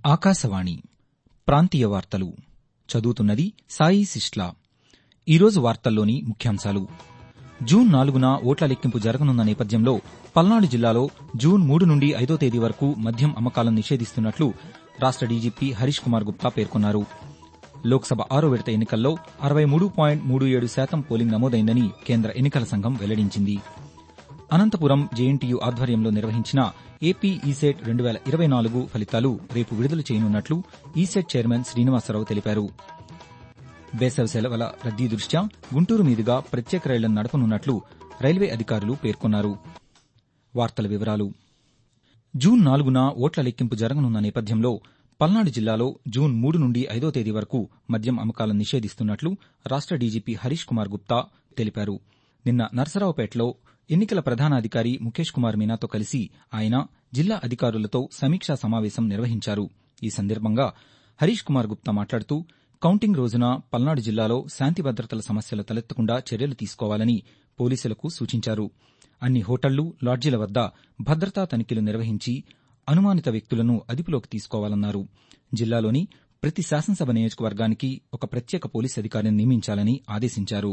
ఆకాశవాణి ప్రాంతీయ వార్తలు చదువుతున్నది సాయి సిస్లా ఈరోజు వార్తల్లోని ముఖ్యాంశాలు జూన్ నాలుగున ఓట్ల లెక్కింపు జరగనున్న నేపథ్యంలో పల్నాడు జిల్లాలో జూన్ మూడు నుండి ఐదో తేదీ వరకు మద్యం అమ్మకాలను నిషేధిస్తున్నట్లు రాష్ట డీజీపీ హరీష్ కుమార్ గుప్తా పేర్కొన్నారు లోక్సభ ఆరో విడత ఎన్నికల్లో అరవై మూడు పాయింట్ మూడు ఏడు శాతం పోలింగ్ నమోదైందని కేంద్ర ఎన్నికల సంఘం వెల్లడించింది అనంతపురం జేఎన్టీయూ ఆధ్వర్యంలో నిర్వహించిన ఏపీ ఈసెట్ రెండు వేల ఇరవై నాలుగు ఫలితాలు రేపు విడుదల చేయనున్నట్లు ఈసెట్ చైర్మన్ శ్రీనివాసరావు తెలిపారు వేసవి సెలవుల రద్దీ దృష్ట్యా గుంటూరు మీదుగా ప్రత్యేక రైళ్లను నడపనున్నట్లు రైల్వే అధికారులు పేర్కొన్నారు వార్తల వివరాలు జూన్ నాలుగున ఓట్ల లెక్కింపు జరగనున్న నేపథ్యంలో పల్నాడు జిల్లాలో జూన్ మూడు నుండి ఐదో తేదీ వరకు మద్యం అమ్మకాలను నిషేధిస్తున్నట్లు రాష్ట డీజీపీ హరీష్ కుమార్ గుప్తా తెలిపారు నిన్న నర్సరావుపేటలో ఎన్నికల ప్రధానాధికారి ముఖేష్ కుమార్ మీనాతో కలిసి ఆయన జిల్లా అధికారులతో సమీక్షా సమావేశం నిర్వహించారు ఈ సందర్భంగా హరీష్ కుమార్ గుప్తా మాట్లాడుతూ కౌంటింగ్ రోజున పల్నాడు జిల్లాలో శాంతి భద్రతల సమస్యలు తలెత్తకుండా చర్యలు తీసుకోవాలని పోలీసులకు సూచించారు అన్ని హోటళ్లు లాడ్జీల వద్ద భద్రతా తనిఖీలు నిర్వహించి అనుమానిత వ్యక్తులను అదుపులోకి తీసుకోవాలన్నారు జిల్లాలోని ప్రతి శాసనసభ నియోజకవర్గానికి ఒక ప్రత్యేక పోలీస్ అధికారిని నియమించాలని ఆదేశించారు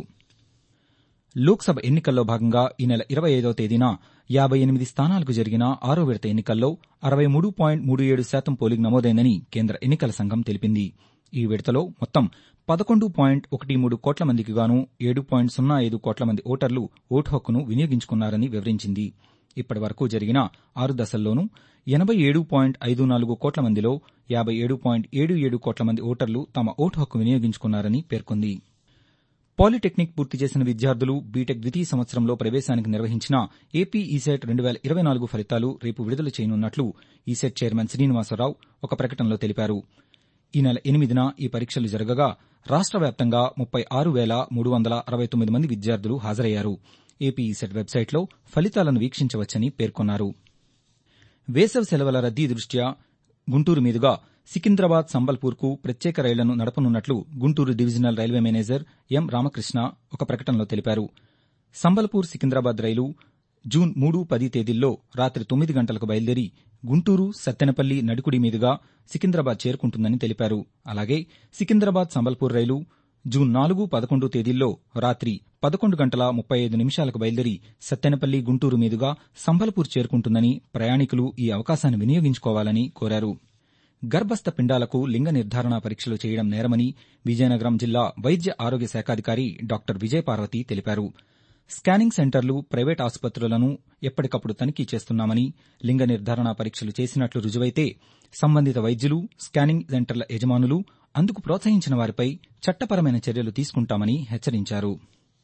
లోక్సభ ఎన్నికల్లో భాగంగా ఈ నెల ఇరవై ఐదో తేదీన యాబై ఎనిమిది స్థానాలకు జరిగిన ఆరో విడత ఎన్నికల్లో అరవై మూడు పాయింట్ మూడు ఏడు శాతం పోలింగ్ నమోదైందని కేంద్ర ఎన్నికల సంఘం తెలిపింది ఈ విడతలో మొత్తం పదకొండు పాయింట్ ఒకటి మూడు కోట్ల మందికి గాను ఏడు పాయింట్ సున్నా ఐదు కోట్ల మంది ఓటర్లు ఓటు హక్కును వినియోగించుకున్నారని వివరించింది ఇప్పటి వరకు జరిగిన ఆరు దశల్లోనూ ఎనబై ఏడు పాయింట్ ఐదు నాలుగు కోట్ల మందిలో యాబై ఏడు పాయింట్ ఏడు ఏడు కోట్ల మంది ఓటర్లు తమ ఓటు హక్కు వినియోగించుకున్నారని పేర్కొంది పాలిటెక్నిక్ పూర్తి చేసిన విద్యార్థులు బీటెక్ ద్వితీయ సంవత్సరంలో ప్రవేశానికి నిర్వహించిన ఏపీ ఈసెట్ రెండు వేల ఇరవై నాలుగు ఫలితాలు రేపు విడుదల చేయనున్నట్లు ఈసెట్ చైర్మన్ శ్రీనివాసరావు ఒక ప్రకటనలో తెలిపారు ఈ నెల ఎనిమిదిన ఈ పరీక్షలు జరగగా రాష్ట వ్యాప్తంగా ముప్పై ఆరు వేల మూడు వందల అరవై తొమ్మిది మంది విద్యార్థులు హాజరయ్యారు ఏపీ ఈసెట్ వెబ్సైట్లో ఫలితాలను వీక్షించవచ్చని పేర్కొన్నారు వేసవి సెలవుల రద్దీ దృష్ట్యా గుంటూరు మీదుగా సికింద్రాబాద్ సంబల్పూర్కు ప్రత్యేక రైళ్లను నడపనున్నట్లు Guntur divisional railway manager M Ramakrishna ఒక ప్రకటనలో తెలిపారు సంబల్పూర్ సికింద్రాబాద్ రైలు జూన్ మూడు పది తేదీల్లో రాత్రి తొమ్మిది గంటలకు బయలుదేరి గుంటూరు సత్తెనపల్లి నడుకుడి మీదుగా సికింద్రాబాద్ చేరుకుంటుందని తెలిపారు అలాగే సికింద్రాబాద్ సంబల్పూర్ రైలు జూన్ నాలుగు పదకొండు తేదీల్లో రాత్రి పదకొండు గంటల ముప్పై ఐదు నిమిషాలకు బయలుదేరి సత్తెనపల్లి గుంటూరు మీదుగా సంబల్పూర్ చేరుకుంటుందని ప్రయాణికులు ఈ అవకాశాన్ని వినియోగించుకోవాలని కోరారు గర్భస్థ పిండాలకు లింగ నిర్ధారణ పరీక్షలు చేయడం నేరమని విజయనగరం జిల్లా వైద్య ఆరోగ్య శాఖాధికారి డాక్టర్ విజయపార్వతి తెలిపారు స్కానింగ్ సెంటర్లు ప్రైవేట్ ఆసుపత్రులను ఎప్పటికప్పుడు తనిఖీ చేస్తున్నామని లింగ నిర్ధారణ పరీక్షలు చేసినట్లు రుజువైతే సంబంధిత వైద్యులు స్కానింగ్ సెంటర్ల యజమానులు అందుకు ప్రోత్సహించిన వారిపై చట్టపరమైన చర్యలు తీసుకుంటామని హెచ్చరించారు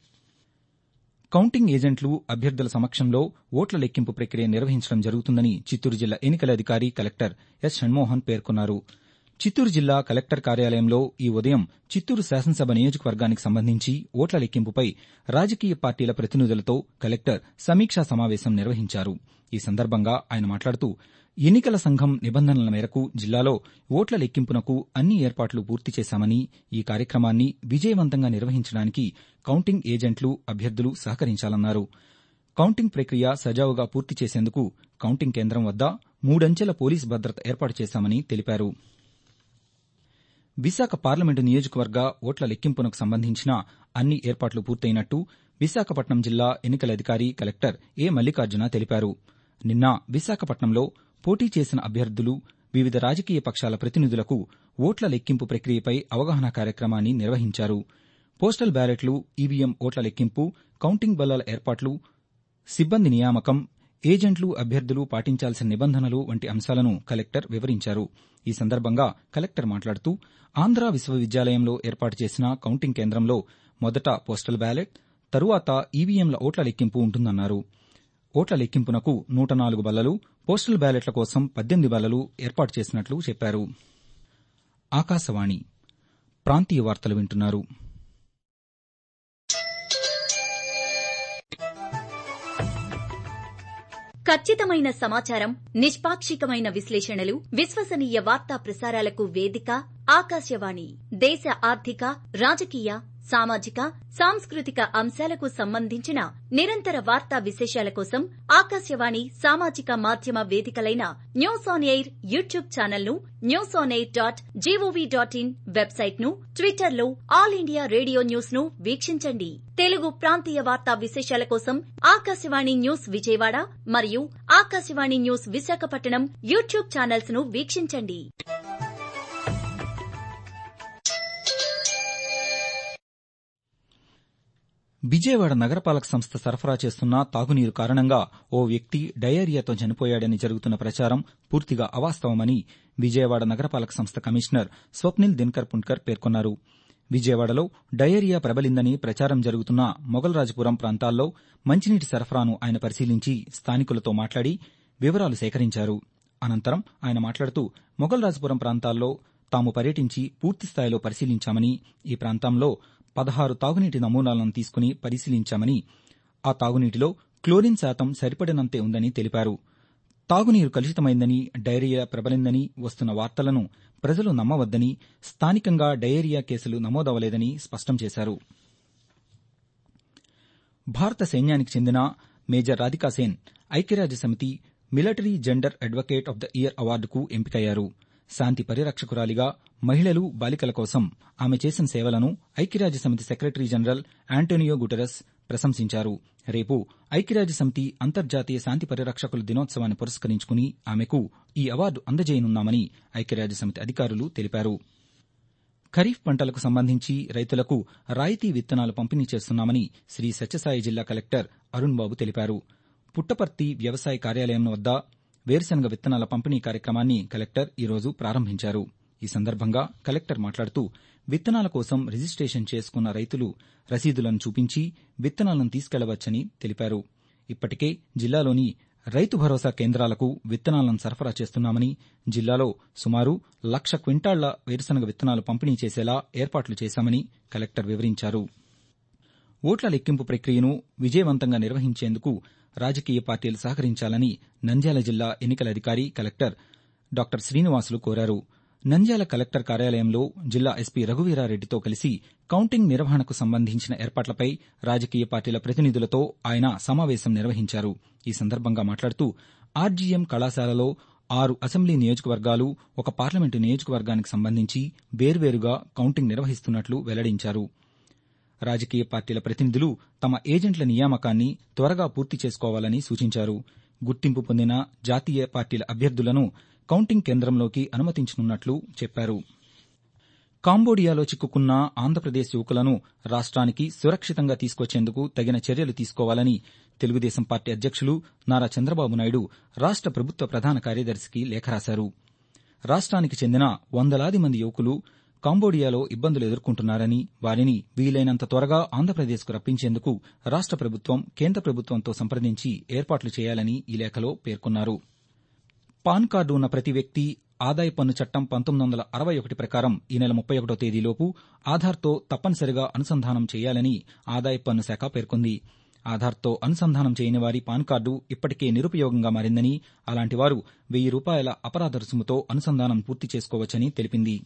కౌంటింగ్ ఏజెంట్లు అభ్యర్థుల సమక్షంలో ఓట్ల లెక్కింపు ప్రక్రియ నిర్వహించడం జరుగుతుందని చిత్తూరు జిల్లా ఎన్నికల అధికారి కలెక్టర్ ఎస్ షణ్మోహన్ పేర్కొన్నారు చిత్తూరు జిల్లా కలెక్టర్ కార్యాలయంలో ఈ ఉదయం చిత్తూరు శాసనసభ నియోజకవర్గానికి సంబంధించి ఓట్ల లెక్కింపుపై రాజకీయ పార్టీల ప్రతినిధులతో కలెక్టర్ సమీక్షా సమావేశం నిర్వహించారు ఈ సందర్భంగా ఆయన మాట్లాడుతూ ఎన్నికల సంఘం నిబంధనల మేరకు జిల్లాలో ఓట్ల లెక్కింపునకు అన్ని ఏర్పాట్లు పూర్తి చేశామని ఈ కార్యక్రమాన్ని విజయవంతంగా నిర్వహించడానికి కౌంటింగ్ ఏజెంట్లు అభ్యర్థులు సహకరించాలన్నారు కౌంటింగ్ ప్రక్రియ సజావుగా పూర్తి చేసేందుకు కౌంటింగ్ కేంద్రం వద్ద మూడంచెల పోలీస్ భద్రత ఏర్పాటు చేశామని తెలిపారు విశాఖ పార్లమెంటు నియోజకవర్గ ఓట్ల లెక్కింపునకు సంబంధించిన అన్ని ఏర్పాట్లు పూర్తయినట్టు విశాఖపట్నం జిల్లా ఎన్నికల అధికారి కలెక్టర్ ఏ మల్లికార్జున తెలిపారు నిన్న విశాఖపట్నంలో పోటీ చేసిన అభ్యర్థులు వివిధ రాజకీయ పక్షాల ప్రతినిధులకు ఓట్ల లెక్కింపు ప్రక్రియపై అవగాహన కార్యక్రమాన్ని నిర్వహించారు పోస్టల్ బ్యాలెట్లు ఈవీఎం ఓట్ల లెక్కింపు కౌంటింగ్ బల్లాల ఏర్పాట్లు సిబ్బంది నియామకం ఏజెంట్లు అభ్యర్థులు పాటించాల్సిన నిబంధనలు వంటి అంశాలను కలెక్టర్ వివరించారు ఈ సందర్భంగా కలెక్టర్ మాట్లాడుతూ ఆంధ్ర విశ్వవిద్యాలయంలో ఏర్పాటు చేసిన కౌంటింగ్ కేంద్రంలో మొదట పోస్టల్ బ్యాలెట్ తరువాత ఈవీఎంల ఓట్ల లెక్కింపు ఉంటుందన్నారు ఓట్ల లెక్కింపునకు నూట నాలుగు బల్లలు పోస్టల్ బ్యాలెట్ల కోసం పద్దెనిమిది బల్లలు ఏర్పాటు చేసినట్లు చెప్పారు ఆకాశవాణి ప్రాంతీయ వార్తలు వింటున్నారు ఖచ్చితమైన సమాచారం నిష్పాక్షికమైన విశ్లేషణలు విశ్వసనీయ వార్తా ప్రసారాలకు వేదిక ఆకాశవాణి దేశ ఆర్థిక రాజకీయ సామాజిక సాంస్కృతిక అంశాలకు సంబంధించిన నిరంతర వార్తా విశేషాల కోసం ఆకాశవాణి సామాజిక మాధ్యమ వేదికలైన news on air YouTube channel ను news on air dot G O V dot in website ను ట్విట్టర్ లో ఆల్ ఇండియా రేడియో న్యూస్ ను వీక్షించండి తెలుగు ప్రాంతీయ వార్తా విశేషాల కోసం ఆకాశవాణి న్యూస్ విజయవాడ మరియు Akashvani news Visakhapatnam YouTube channels ను వీక్షించండి విజయవాడ నగరపాలక సంస్థ సరఫరా చేస్తున్న తాగునీరు కారణంగా ఓ వ్యక్తి డయేరియాతో చనిపోయాడని జరుగుతున్న ప్రచారం పూర్తిగా అవాస్తవమని విజయవాడ నగరపాలక సంస్థ కమిషనర్ స్వప్నిల్ దినకర్ పుణ్కర్ పేర్కొన్నారు విజయవాడలో డయేరియా ప్రబలిందని ప్రచారం జరుగుతున్న మొగల్రాజపురం ప్రాంతాల్లో మంచినీటి సరఫరాను ఆయన పరిశీలించి స్థానికులతో మాట్లాడి వివరాలు సేకరించారు అనంతరం ఆయన మాట్లాడుతూ మొగల్రాజపురం ప్రాంతాల్లో తాము పర్యటించి పూర్తిస్థాయిలో పరిశీలించామని ఈ ప్రాంతంలో పదహారు తాగునీటి నమూనాలను తీసుకుని పరిశీలించామని ఆ తాగునీటిలో క్లోరిన్ శాతం సరిపడినంతే ఉందని తెలిపారు తాగునీరు కలుషితమైందని డయేరియా ప్రబలిందని వస్తున్న వార్తలను ప్రజలు నమ్మవద్దని స్థానికంగా డయేరియా కేసులు నమోదవలేదని స్పష్టం చేశారు భారత సైన్యానికి చెందిన మేజర్ రాధికా సేన్ ఐక్యరాజ్య సమితి military gender advocate of the year అవార్డుకు ఎంపికయ్యారు శాంతి పరిరక్షకురాలిగా మహిళలు బాలికల కోసం ఆమె చేసిన సేవలను ఐక్యరాజ్య సమితి సెక్రటరీ జనరల్ యాంటోనియో గుటెరస్ ప్రశంసించారు రేపు ఐక్యరాజ్య సమితి అంతర్జాతీయ శాంతి పరిరక్షకుల దినోత్సవాన్ని పురస్కరించుకుని ఆమెకు ఈ అవార్డు అందజేయనున్నామని ఐక్యరాజ్య సమితి అధికారులు తెలిపారు ఖరీఫ్ పంటలకు సంబంధించి రైతులకు రాయితీ విత్తనాలు పంపిణీ చేస్తున్నామని శ్రీ సత్యసాయి జిల్లా కలెక్టర్ అరుణ్ బాబు తెలిపారు పుట్టపర్తి వ్యవసాయ కార్యాలయం వద్ద వేరుశనగ విత్తనాల పంపిణీ కార్యక్రమాన్ని కలెక్టర్ ఈరోజు ప్రారంభించారు ఈ సందర్భంగా కలెక్టర్ మాట్లాడుతూ విత్తనాల కోసం రిజిస్టేషన్ చేసుకున్న రైతులు రసీదులను చూపించి విత్తనాలను తీసుకెళ్లవచ్చని తెలిపారు ఇప్పటికే జిల్లాలోని రైతు భరోసా కేంద్రాలకు విత్తనాలను సరఫరా చేస్తున్నామని జిల్లాలో సుమారు లక్ష క్వింటాళ్ల వేరుశనగ విత్తనాలు పంపిణీ చేసేలా ఏర్పాట్లు చేశామని కలెక్టర్ వివరించారు ఓట్ల లెక్కింపు ప్రక్రియను విజయవంతంగా నిర్వహించేందుకు రాజకీయ పార్టీలు సహకరించాలని నంద్యాల జిల్లా ఎన్నికల అధికారి కలెక్టర్ డాక్టర్ శ్రీనివాసులు కోరారు నంద్యాల కలెక్టర్ కార్యాలయంలో జిల్లా ఎస్పీ రఘువీరారెడ్డితో కలిసి కౌంటింగ్ నిర్వహణకు సంబంధించిన ఏర్పాట్లపై రాజకీయ పార్టీల ప్రతినిధులతో ఆయన సమావేశం నిర్వహించారు ఈ సందర్భంగా మాట్లాడుతూ ఆర్జీఎం కళాశాలలో ఆరు అసెంబ్లీ నియోజకవర్గాలు ఒక పార్లమెంటు నియోజకవర్గానికి సంబంధించి వేర్వేరుగా కౌంటింగ్ నిర్వహిస్తున్నట్లు వెల్లడించారు రాజకీయ పార్టీల ప్రతినిధులు తమ ఏజెంట్ల నియామకాన్ని త్వరగా పూర్తి చేసుకోవాలని సూచించారు గుర్తింపు పొందిన జాతీయ పార్టీల అభ్యర్థులను కౌంటింగ్ కేంద్రంలోకి అనుమతించనున్నట్లు చెప్పారు కాంబోడియాలో చిక్కుకున్న ఆంధ్రప్రదేశ్ యువకులను రాష్ట్రానికి సురక్షితంగా తీసుకొచ్చేందుకు తగిన చర్యలు తీసుకోవాలని తెలుగుదేశం పార్టీ అధ్యక్షులు నారా చంద్రబాబు నాయుడు రాష్ట ప్రభుత్వ ప్రధాన కార్యదర్శికి లేఖ రాశారు రాష్ట్రానికి చెందిన వందలాది మంది యువకులు కాంబోడియాలో ఇబ్బందులు ఎదుర్కొంటున్నారని వారిని వీలైనంత త్వరగా ఆంధ్రప్రదేశ్కు రప్పించేందుకు రాష్ట ప్రభుత్వం కేంద్ర ప్రభుత్వంతో సంప్రదించి ఏర్పాట్లు చేయాలని ఈ లేఖలో పేర్కొన్నారు పాన్ కార్డు ఉన్న ప్రతి వ్యక్తి ఆదాయ పన్ను చట్టం పంతొమ్మిది వందల అరవై ఒకటి ప్రకారం ఈ నెల ముప్పై ఒకటో తేదీలోపు ఆధార్తో తప్పనిసరిగా అనుసంధానం చేయాలని ఆదాయ పన్ను శాఖ పేర్కొంది ఆధార్తో అనుసంధానం చేయని వారి పాన్ కార్డు ఇప్పటికే నిరుపయోగంగా మారిందని అలాంటి వారు వెయ్యి రూపాయల అపరాధ రుసుముతో అనుసంధానం పూర్తి చేసుకోవచ్చని తెలిపింది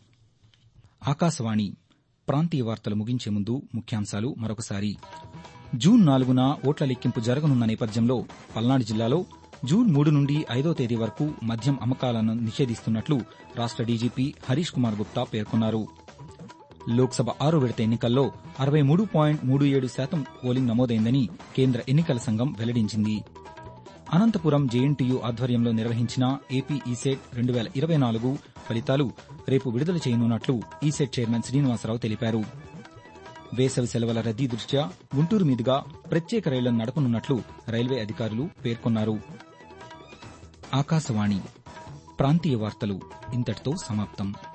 ఆకాశవాణి ప్రాంతీయ వార్తలు ముగించే ముందు ముఖ్యాంశాలు మరొకసారి జూన్ నాలుగున ఓట్ల లెక్కింపు జరగనున్న నేపథ్యంలో పల్నాడు జిల్లాలో జూన్ మూడు నుండి ఐదో తేదీ వరకు మద్యం అమ్మకాలను నిషేధిస్తున్నట్లు రాష్ట డీజీపీ హరీష్ కుమార్ గుప్తా పేర్కొన్నారు లోక్సభ ఆరో విడత ఎన్నికల్లో అరవై మూడు పాయింట్ మూడు ఏడు శాతం పోలింగ్ నమోదైందని కేంద్ర ఎన్నికల సంఘం వెల్లడించింది అనంతపురం జేఎన్టీయూ ఆధ్వర్యంలో నిర్వహించిన ఏపీ ఈసెట్ రెండు వేల ఇరవై నాలుగు ఫలితాలు రేపు విడుదల చేయనున్నట్లు ఈసెట్ చైర్మన్ శ్రీనివాసరావు తెలిపారు వేసవి సెలవుల రద్దీ దృష్ట్యా గుంటూరు మీదుగా ప్రత్యేక రైళ్లను నడపనున్నట్లు రైల్వే అధికారులు పేర్కొన్నారు ఆకాశవాణి ప్రాంతీయ వార్తలు ఇంతటితో సమాప్తం